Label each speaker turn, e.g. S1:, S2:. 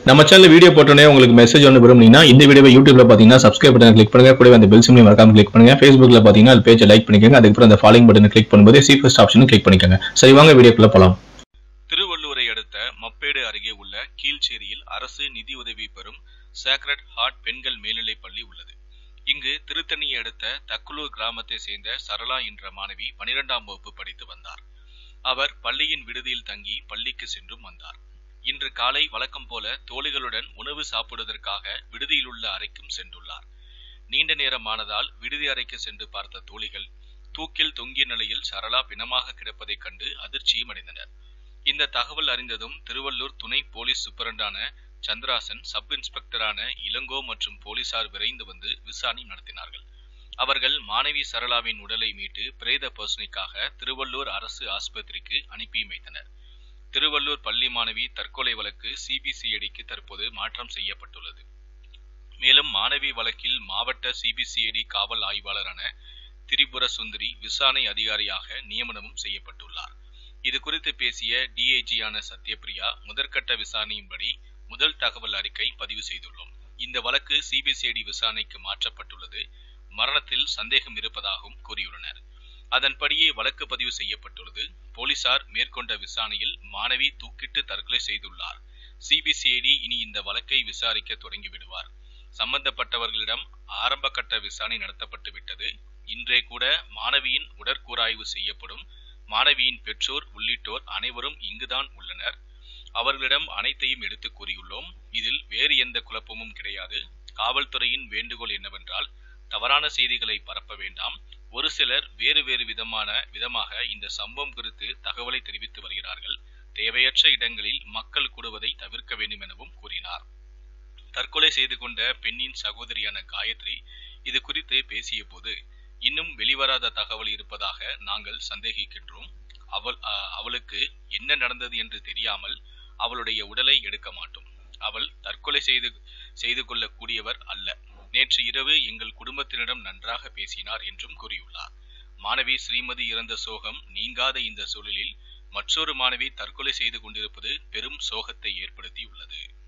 S1: நம்ம channel video போட்டோன்னே உங்களுக்கு மெசேஜ் ஒன்று விரும்புனீங்கன்னா இந்த வீடியோவை யூடியூப்ல பார்த்தீங்கன்னா சப்ஸ்கிரைப் பட்டன் கிளிக் பண்ணுங்க கூடவே அந்த பெல் சிம்லையும் மறக்காம கிளிக் பண்ணுங்க ஃபேஸ்புக்ல பார்த்தீங்கன்னா அது பேஜை லைக் பண்ணிக்கோங்க அதுக்கப்புறம் அந்த ஃபாலோயிங் பட்டனை கிளிக் பண்ணும்போது சி ஃபர்ஸ்ட் ஆப்ஷனும் கிளிக் பண்ணிக்கோங்க சரி வாங்க வீடியோக்குள்ள போலாம்
S2: திருவள்ளூரை அடுத்த மப்பேடு அருகே உள்ள கீழ்ச்சேரியில் அரசு நிதியுதவி பெறும் சேக்ரட் ஹார்ட் பெண்கள் மேல்நிலைப் பள்ளி உள்ளது இங்கு திருத்தணியை அடுத்த தக்குலூர் கிராமத்தை சேர்ந்த சரளா என்ற மாணவி பனிரெண்டாம் வகுப்பு படித்து வந்தார் அவர் பள்ளியின் விடுதியில் தங்கி பள்ளிக்கு சென்றும் வந்தார் இன்று காலை வழக்கம் போல தோழிகளுடன் உணவு சாப்பிடுவதற்காக விடுதியில் உள்ள அறைக்கும் சென்றுள்ளார் நீண்ட நேரமானதால் விடுதி அறைக்கு சென்று பார்த்த தோழிகள் தூக்கில் தொங்கிய நிலையில் சரளா பிணமாக கிடப்பதைக் கண்டு அதிர்ச்சியும் அடைந்தனர் இந்த தகவல் அறிந்ததும் திருவள்ளூர் துணை போலீஸ் சூப்பரண்டான சந்திராசன் சப் இன்ஸ்பெக்டரான இளங்கோ மற்றும் போலீசார் விரைந்து வந்து விசாரணை நடத்தினார்கள் அவர்கள் மாணவி சரளாவின் உடலை மீட்டு பிரேத பரிசோதனைக்காக திருவள்ளூர் அரசு ஆஸ்பத்திரிக்கு அனுப்பி வைத்தனர் திருவள்ளூர் பள்ளி மாணவி தற்கொலை வழக்கு சிபிசிஐடிக்கு தற்போது மாற்றம் செய்யப்பட்டுள்ளது மேலும் மாணவி வழக்கில் மாவட்ட சிபிசிஐடி காவல் ஆய்வாளரான திரிபுர சுந்தரி விசாரணை அதிகாரியாக நியமனமும் செய்யப்பட்டுள்ளார் இது குறித்து பேசிய டிஐஜியான சத்யபிரியா முதற்கட்ட விசாரணையின்படி முதல் தகவல் அறிக்கை பதிவு செய்துள்ளோம் இந்த வழக்கு சிபிசிஐடி விசாரணைக்கு மாற்றப்பட்டுள்ளது மரணத்தில் சந்தேகம் இருப்பதாகவும் கூறியுள்ளனர் அதன்படியே வழக்கு பதிவு செய்யப்பட்டுள்ளது போலீசார் மேற்கொண்ட விசாரணையில் மாணவி தூக்கிட்டு தற்கொலை செய்துள்ளார் சிபிசிஐடி இனி இந்த வழக்கை விசாரிக்க தொடங்கிவிடுவார் சம்பந்தப்பட்டவர்களிடம் ஆரம்ப கட்ட விசாரணை நடத்தப்பட்டு விட்டது இன்றே கூட மாணவியின் உடற்கூறாய்வு செய்யப்படும் மாணவியின் பெற்றோர் உள்ளிட்டோர் அனைவரும் இங்குதான் உள்ளனர் அவர்களிடம் அனைத்தையும் எடுத்து கூறியுள்ளோம் இதில் வேறு எந்த குழப்பமும் கிடையாது காவல்துறையின் வேண்டுகோள் என்னவென்றால் தவறான செய்திகளை பரப்ப வேண்டாம் ஒரு சிலர் வேறு வேறு விதமான விதமாக இந்த சம்பவம் குறித்து தகவலை தெரிவித்து வருகிறார்கள் தேவையற்ற இடங்களில் மக்கள் கூடுவதை தவிர்க்க வேண்டும் எனவும் கூறினார் தற்கொலை செய்து கொண்ட பெண்ணின் சகோதரியான காயத்ரி இது குறித்து பேசிய போது இன்னும் வெளிவராத தகவல் இருப்பதாக நாங்கள் சந்தேகிக்கின்றோம் அவள் அஹ், அவளுக்கு என்ன நடந்தது என்று தெரியாமல் அவளுடைய உடலை எடுக்க மாட்டோம் அவள் தற்கொலை செய்து செய்து கொள்ளக்கூடியவர் அல்ல நேற்று இரவு எங்கள் குடும்பத்தினரிடம் நன்றாக பேசினார் என்றும் கூறியுள்ளார் மாணவி ஸ்ரீமதி இறந்த சோகம் நீங்காத இந்த சூழலில் மற்றொரு மாணவி தற்கொலை செய்து கொண்டிருப்பது பெரும் சோகத்தை ஏற்படுத்தியுள்ளது